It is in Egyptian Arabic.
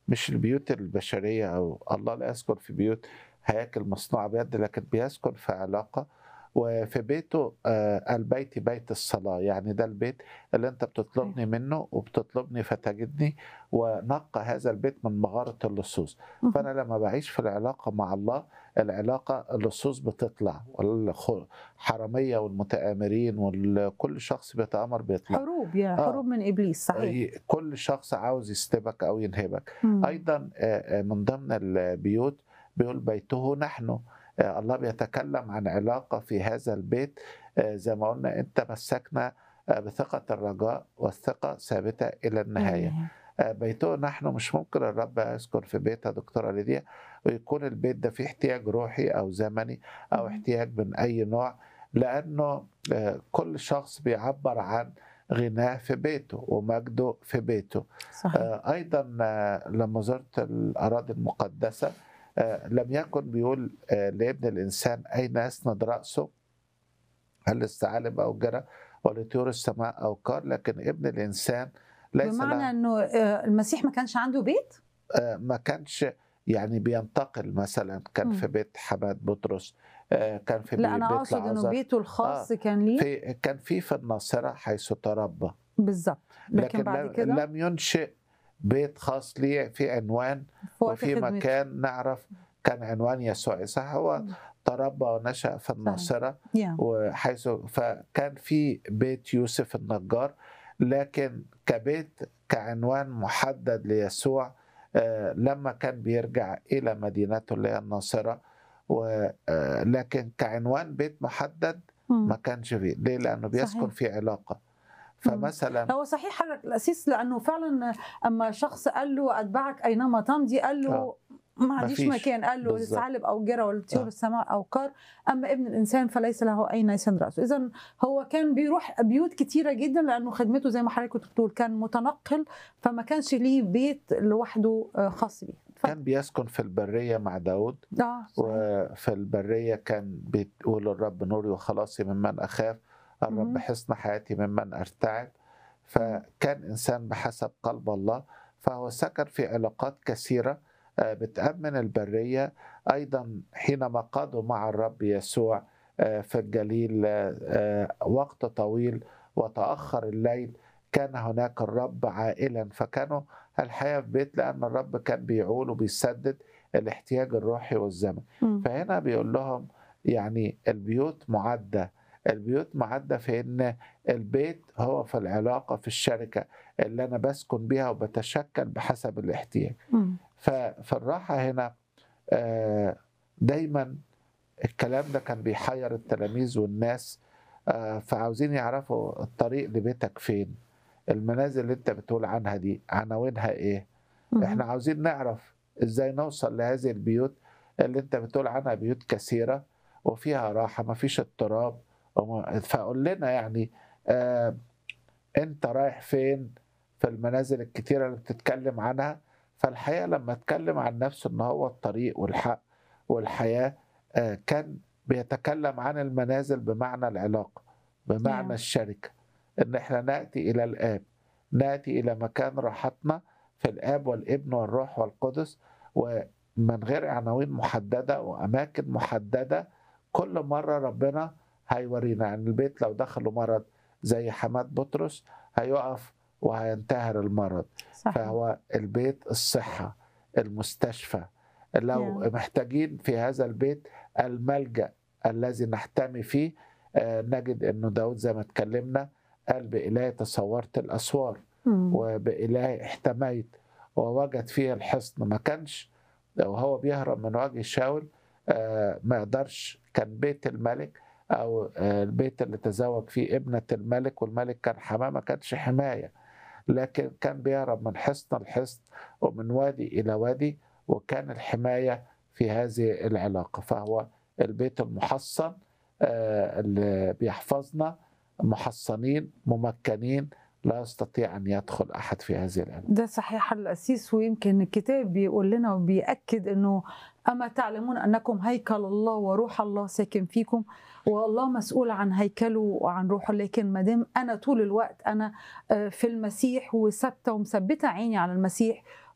مش البيوت البشريه او الله لا يسكن في بيوت هياكل مصنوعه بيد لكن بيسكن في علاقه وفي بيته آه، البيت بيت الصلاة يعني ده البيت اللي انت بتطلبني منه وبتطلبني فتجدني ونقى هذا البيت من مغارة اللصوص مهم. فأنا لما بعيش في العلاقة مع الله العلاقة اللصوص بتطلع والحرامية والمتآمرين وكل شخص بيتآمر بيطلع حروب يا آه. حروب من ابليس صحيح كل شخص عاوز يستبك أو ينهبك مم. ايضا آه، آه، من ضمن البيوت بيقول بيته نحن آه، الله بيتكلم عن علاقه في هذا البيت آه، زي ما قلنا انت مسكنا آه، بثقه الرجاء والثقه ثابته الى النهايه آه، بيته نحن مش ممكن الرب يذكر في بيتها دكتوره ليديا ويكون البيت ده فيه احتياج روحي او زمني او مم. احتياج من اي نوع لانه آه، كل شخص بيعبر عن غناه في بيته ومجده في بيته صحيح آه، ايضا آه، لما زرت الاراضي المقدسه آه، لم يكن بيقول آه، لابن الانسان اين يسند راسه هل الثعالب او جرى ولطيور السماء او كار لكن ابن الانسان ليس بمعنى له انه آه، المسيح ما كانش عنده بيت آه، ما كانش يعني بينتقل مثلا كان مم. في بيت حماد بطرس آه، كان في لا بي- انا بيت اقصد انه لعازر بيته الخاص كان ليه في كان في في الناصره حيث تربى بالظبط لكن, لكن بعد لم, كده لم ينشئ بيت خاص ليه في عنوان في وقت وفي خدمته. مكان نعرف كان عنوان يسوع صح هو مم. تربى ونشأ في الناصرة يا. وحيث فكان في بيت يوسف النجار لكن كبيت كعنوان محدد ليسوع آه، لما كان بيرجع إلى مدينته اللي هي الناصرة و- آه، لكن كعنوان بيت محدد مم. ما كانش فيه ليه لأنه بيسكن صحيح. في علاقة فمثلا هو صحيح حضرتك الاسيس لانه فعلا اما شخص قال له اتبعك اينما تمضي قال له آه. ما عنديش مفيش. مكان قال له بالظبط. ثعلب او جرى ولا طيور آه. السماء او كار اما ابن الانسان فليس له اين يسند راسه اذا هو كان بيروح بيوت كتيره جدا لانه خدمته زي ما حضرتك كنت بتقول كان متنقل فما كانش ليه بيت لوحده آه، خاص بيه اتفضل. كان بيسكن في البرية مع داود اه صحيح. وفي البرية كان بيقول الرب نوري وخلاصي ممن أخاف الرب مم. حصن حياتي ممن أرتعب فكان إنسان بحسب قلب الله فهو سكن في علاقات كثيرة آه، بتأمن البرية أيضا حينما قضوا مع الرب يسوع آه، في الجليل آه، آه، وقت طويل وتأخر الليل كان هناك الرب عائلا فكانوا الحياة في بيت لأن الرب كان بيعول وبيسدد الاحتياج الروحي والزمن مم. فهنا بيقول لهم يعني البيوت معدة البيوت معدة في ان البيت هو في العلاقة في الشركة اللي انا بسكن بيها وبتشكل بحسب الاحتياج مم. ففي الراحة هنا آه، دايما الكلام ده كان بيحير التلاميذ والناس آه، فعاوزين يعرفوا الطريق لبيتك فين المنازل اللي انت بتقول عنها دي عناوينها ايه مم. احنا عاوزين نعرف ازاي نوصل لهذه البيوت اللي انت بتقول عنها بيوت كثيرة وفيها راحة ما فيش اضطراب وما- فقول لنا يعني آه انت رايح فين في المنازل الكتيرة اللي بتتكلم عنها فالحقيقة لما اتكلم عن نفسه ان هو الطريق والحق والحياة آه كان بيتكلم عن المنازل بمعنى العلاقة بمعنى نعم. الشركة ان احنا نأتي الى الآب نأتي الى مكان راحتنا في الآب والابن والروح والقدس ومن غير عناوين محددة وأماكن محددة كل مرة ربنا هيورينا يعني البيت لو دخلوا مرض زي حماد بطرس هيقف وهينتهر المرض صحيح. فهو البيت الصحة المستشفى لو Yeah. محتاجين في هذا البيت الملجأ الذي نحتمي فيه آه، نجد انه داود زي ما اتكلمنا قال بإلهي تصورت الأسوار مم. وبإلهي احتميت ووجد فيه الحصن ما كانش وهو بيهرب من وجه شاول آه، ما يقدرش كان بيت الملك او آه، البيت اللي تزوج فيه ابنة الملك والملك كان حماه ما كانش حماية لكن كان بيهرب من حصن لحصن ومن وادي إلى وادي وكان الحماية في هذه العلاقة فهو البيت المحصن آه، اللي بيحفظنا محصنين ممكنين لا يستطيع أن يدخل أحد في هذه العلاقة ده صحيح الأسيس ويمكن الكتاب بيقول لنا وبيأكد أنه أما تعلمون أنكم هيكل الله وروح الله ساكن فيكم والله مسؤول عن هيكله وعن روحه لكن ما دام أنا طول الوقت أنا آه، في المسيح وثابتة ومثبتة عيني على المسيح